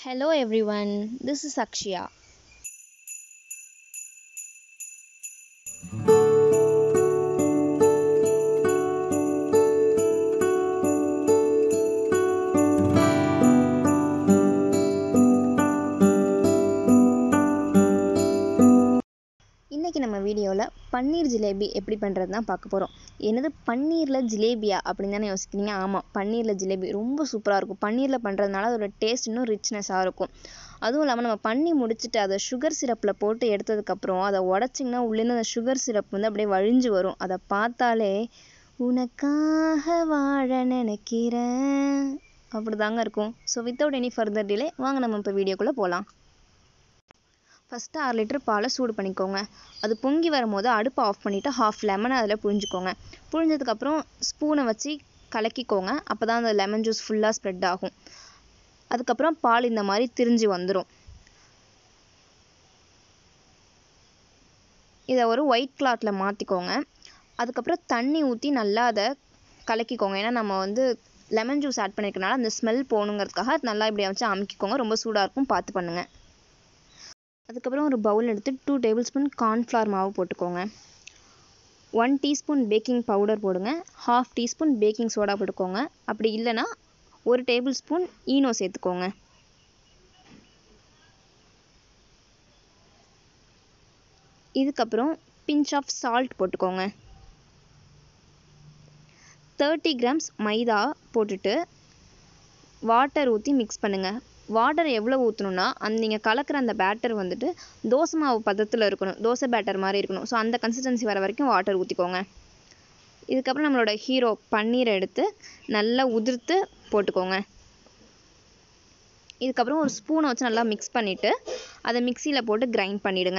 Hello everyone, this is Akshya. இன்றைக்கி நம்ம வீடியோவில் பன்னீர் ஜிலேபி எப்படி பண்ணுறது தான் பார்க்க போகிறோம் என்னது பன்னீரில் ஜிலேபியா அப்படின்னு தானே யோசிக்கிறீங்க ஆமாம் பன்னீரில் ஜிலேபி ரொம்ப சூப்பராக இருக்கும் பன்னீரில் பண்ணுறதுனால அதோட டேஸ்ட் இன்னும் ரிச்னஸாக இருக்கும் அதுவும் இல்லாமல் நம்ம பண்ணி முடிச்சுட்டு அதை சுகர் சிரப்பில் போட்டு எடுத்ததுக்கப்புறம் அதை உடச்சிங்கன்னா உள்ளேருந்து அந்த சுகர் சிரப் வந்து அப்படியே வழிஞ்சு வரும் அதை பார்த்தாலே உனக்காக வாழ நினைக்கிறேன் அப்படி தாங்க இருக்கும் so without any further delay வாங்க நம்ம இப்போ வீடியோக்குள்ளே போகலாம் ஃபஸ்ட்டு அரை லிட்டர் பாலை சூடு பண்ணிக்கோங்க அது பொங்கி வரும்போது அடுப்பை ஆஃப் பண்ணிவிட்டு ஹாஃப் லெமனை அதில் புழிஞ்சுக்கோங்க புழிஞ்சதுக்கப்புறம் ஸ்பூனை வச்சு கலக்கிக்கோங்க அப்போ தான் அந்த லெமன் ஜூஸ் ஃபுல்லாக ஸ்ப்ரெட் ஆகும் அதுக்கப்புறம் பால் இந்த மாதிரி திரிஞ்சு வந்துடும் இதை ஒரு ஒயிட் கிளாத்தில் மாற்றிக்கோங்க அதுக்கப்புறம் தண்ணி ஊற்றி நல்லா அதை கலக்கிக்கோங்க ஏன்னா நம்ம வந்து லெமன் ஜூஸ் ஆட் பண்ணியிருக்கனால அந்த ஸ்மெல் போகணுங்கிறதுக்காக நல்லா இப்படி வச்சு அமுக்கிக்கோங்க ரொம்ப சூடாக இருக்கும் பார்த்து பண்ணுங்கள் அதுக்கப்புறம் ஒரு பவுல் எடுத்து டூ டேபிள் ஸ்பூன் கார்ன்ஃப்ளவர் மாவு போட்டுக்கோங்க ஒன் டீஸ்பூன் பேக்கிங் பவுடர் போடுங்க ஹாஃப் டீஸ்பூன் பேக்கிங் சோடா போட்டுக்கோங்க அப்படி இல்லைன்னா ஒரு டேபிள் ஸ்பூன் ஈனோ சேர்த்துக்கோங்க இதுக்கப்புறம் பிஞ்ச் ஆஃப் சால்ட் போட்டுக்கோங்க தேர்ட்டி கிராம்ஸ் மைதா போட்டுட்டு வாட்டர் ஊற்றி மிக்ஸ் பண்ணுங்கள் வாட்டர் எவ்வளோ ஊற்றணுன்னா அந்த நீங்கள் கலக்கிற அந்த பேட்டர் வந்துட்டு தோசை மாவு பதத்தில் இருக்கணும் தோசை பேட்டர் மாதிரி இருக்கணும் ஸோ அந்த கன்சிஸ்டன்சி வர வரைக்கும் வாட்டர் ஊற்றிக்கோங்க இதுக்கப்புறம் நம்மளோட ஹீரோ பன்னீரை எடுத்து நல்லா உதிர்த்து போட்டுக்கோங்க இதுக்கப்புறம் ஒரு ஸ்பூனை வச்சு நல்லா மிக்ஸ் பண்ணிவிட்டு அதை மிக்சியில் போட்டு கிரைண்ட் பண்ணிவிடுங்க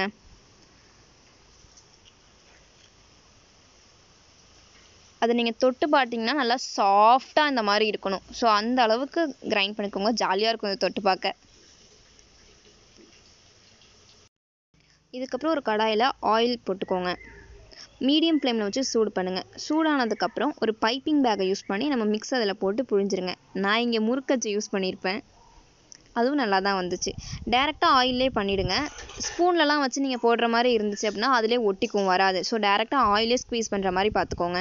அதை நீங்கள் தொட்டு பார்த்தீங்கன்னா நல்லா சாஃப்டாக இந்த மாதிரி இருக்கணும் ஸோ அந்த அளவுக்கு கிரைண்ட் பண்ணிக்கோங்க ஜாலியாக இருக்கும் இதை தொட்டு பார்க்க இதுக்கப்புறம் ஒரு கடாயில் ஆயில் போட்டுக்கோங்க மீடியம் ஃப்ளேமில் வச்சு சூடு பண்ணுங்கள் சூடானதுக்கப்புறம் ஒரு பைப்பிங் பேக்கை யூஸ் பண்ணி நம்ம மிக்ஸ் அதில் போட்டு புழிஞ்சிருங்க நான் இங்கே முறுக்கச்சு யூஸ் பண்ணியிருப்பேன் அதுவும் நல்லா தான் வந்துச்சு டேரெக்டாக ஆயிலே பண்ணிவிடுங்க ஸ்பூன்லலாம் வச்சு நீங்கள் போடுற மாதிரி இருந்துச்சு அப்படின்னா அதிலே ஒட்டிக்கும் வராது ஸோ டேரெக்டாக ஆயிலே ஸ்க்வீஸ் பண்ணுற மாதிரி பார்த்துக்கோங்க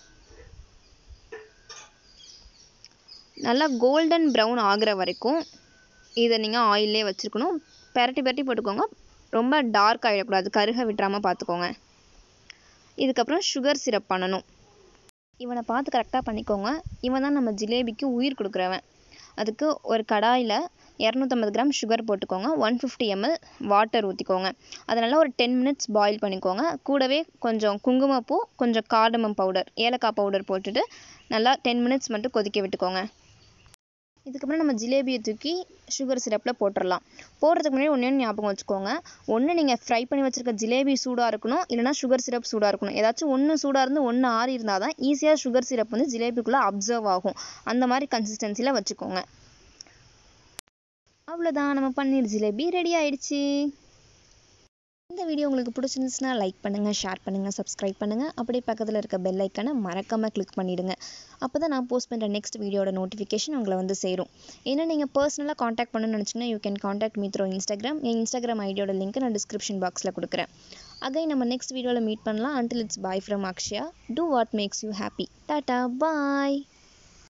நல்லா கோல்டன் ப்ரௌன் ஆகிற வரைக்கும் இதை நீங்கள் ஆயிலே வச்சுருக்கணும் பெரட்டி பெரட்டி போட்டுக்கோங்க ரொம்ப டார்க் ஆகிடக்கூடாது கருக விட்டுறாமல் பார்த்துக்கோங்க இதுக்கப்புறம் சுகர் சிரப் பண்ணணும் இவனை பார்த்து கரெக்டாக பண்ணிக்கோங்க இவன் தான் நம்ம ஜிலேபிக்கு உயிர் கொடுக்குறவன் அதுக்கு ஒரு கடாயில் இரநூத்தம்பது கிராம் சுகர் போட்டுக்கோங்க ஒன் ஃபிஃப்டி எம்எல் வாட்டர் ஊற்றிக்கோங்க அதை நல்லா ஒரு டென் மினிட்ஸ் பாயில் பண்ணிக்கோங்க கூடவே கொஞ்சம் குங்குமப்பூ கொஞ்சம் கார்டமம் பவுடர் ஏலக்காய் பவுடர் போட்டுட்டு நல்லா டென் மினிட்ஸ் மட்டும் கொதிக்க விட்டுக்கோங்க இதுக்கப்புறம் நம்ம ஜிலேபியை தூக்கி சுகர் சிரப்பில் போட்டுடலாம் போடுறதுக்கு முன்னாடி ஒன்று ஞாபகம் வச்சுக்கோங்க ஒன்று நீங்கள் ஃப்ரை பண்ணி வச்சுருக்க ஜிலேபி சூடாக இருக்கணும் இல்லைனா சுகர் சிரப் சூடாக இருக்கணும் ஏதாச்சும் ஒன்று சூடாக இருந்து ஒன்று ஆறி இருந்தால் தான் ஈஸியாக சுகர் சிரப் வந்து ஜிலேபிக்குள்ளே அப்சர்வ் ஆகும் அந்த மாதிரி கன்சிஸ்டன்சியில் வச்சுக்கோங்க அவ்வளோதான் நம்ம பன்னீர் ஜிலேபி ரெடி ஆயிடுச்சு இந்த வீடியோ உங்களுக்கு பிடிச்சிருந்துச்சுன்னா லைக் பண்ணுங்கள் ஷேர் பண்ணுங்கள் சப்ஸ்கிரைப் பண்ணுங்கள் அப்படியே பக்கத்தில் இருக்க பெல் ஐக்கனை மறக்காமல் கிளிக் பண்ணிவிடுங்க அப்போ தான் நான் போஸ்ட் பண்ணுற நெக்ஸ்ட் வீடியோட நோட்டிஃபிகேஷன் உங்களை வந்து சேரும் ஏன்னா நீங்கள் பர்சனலாக காண்டாக்ட் பண்ணணும்னு நினச்சிங்கன்னா you can contact me through Instagram என் இன்ஸ்டாகிராம் ஐடியோட லிங்க் நான் டிஸ்கிரிப்ஷன் பாக்ஸில் கொடுக்குறேன் அகை நம்ம நெக்ஸ்ட் வீடியோவில் மீட் பண்ணலாம் until it's bye from Akshaya do what makes you happy tata bye